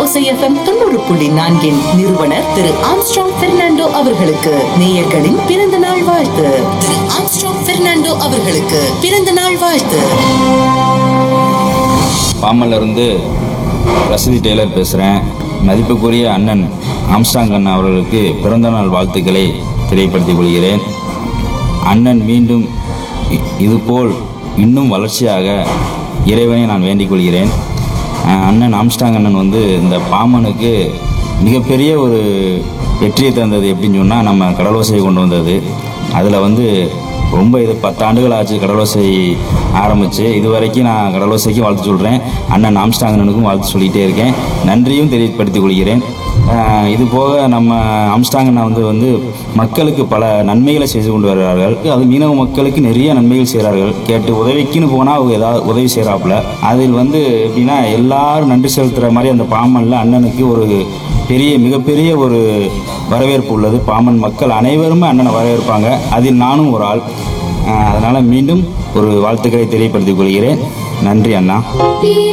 கடலோசை FM தொண்ணூறு புள்ளி நான்கின் நிறுவனர் திரு ஆம்ஸ்ட்ராங் பெர்னாண்டோ அவர்களுக்கு நேயர்களின் பிறந்த நாள் வாழ்த்து திரு ஆம்ஸ்ட்ராங் பெர்னாண்டோ அவர்களுக்கு பிறந்த நாள் வாழ்த்து பாமல்ல இருந்து ரசதி டெய்லர் பேசுகிறேன் மதிப்புக்குரிய அண்ணன் ஆம்ஸ்டாங் அண்ணன் அவர்களுக்கு பிறந்தநாள் வாழ்த்துக்களை தெரியப்படுத்திக் கொள்கிறேன் அண்ணன் மீண்டும் இ- இதுபோல் இன்னும் வளர்ச்சியாக இறைவனை நான் வேண்டிக் கொள்கிறேன் அஹ் அண்ணன் ஆம்ஸ்டாங் அண்ணன் வந்து இந்த பாமனுக்கு மிகப்பெரிய ஒரு வெற்றியை தந்தது எப்படின்னு சொன்னால் நம்ம கடலோசையை கொண்டு வந்தது அதில் வந்து ரொம்ப இது பத்தாண்டுகள் ஆச்சு கடலோசை ஆரம்பித்து இது வரைக்கும் நான் கடலோசைக்கும் வாழ்த்து சொல்கிறேன் அண்ணன் ஆம்ஸ்டாங் அண்ணனுக்கும் வாழ்த்து சொல்லிகிட்டே இருக்கேன் நன்றியும் தெரியப்படுத்திக் கொள்கிறேன் ஆஹ் இது போக நம்ம ஆம்ஸ்டாங் அண்ணா வந்து வந்து மக்களுக்கு பல நன்மைகளை செய்து கொண்டு வருகிறார்கள் அது மீனவ மக்களுக்கு நிறைய நன்மைகள் செய்கிறார்கள் கேட்டு உதவிக்குன்னு போனால் அவங்க ஏதாவது உதவி செய்கிறாப்புல அதில் வந்து எப்படின்னா எல்லாரும் நன்றி செலுத்துகிற மாதிரி அந்த பாமனில் அண்ணனுக்கு ஒரு பெரிய மிகப்பெரிய ஒரு வரவேற்பு உள்ளது பாமன் மக்கள் அனைவருமே அண்ணனை வரவேற்பாங்க அதில் நானும் ஒரு ஆள் ஆஹ் அதனால மீண்டும் ஒரு வாழ்த்துக்களை தெரியப்படுத்திக் கொள்கிறேன் நன்றி அண்ணா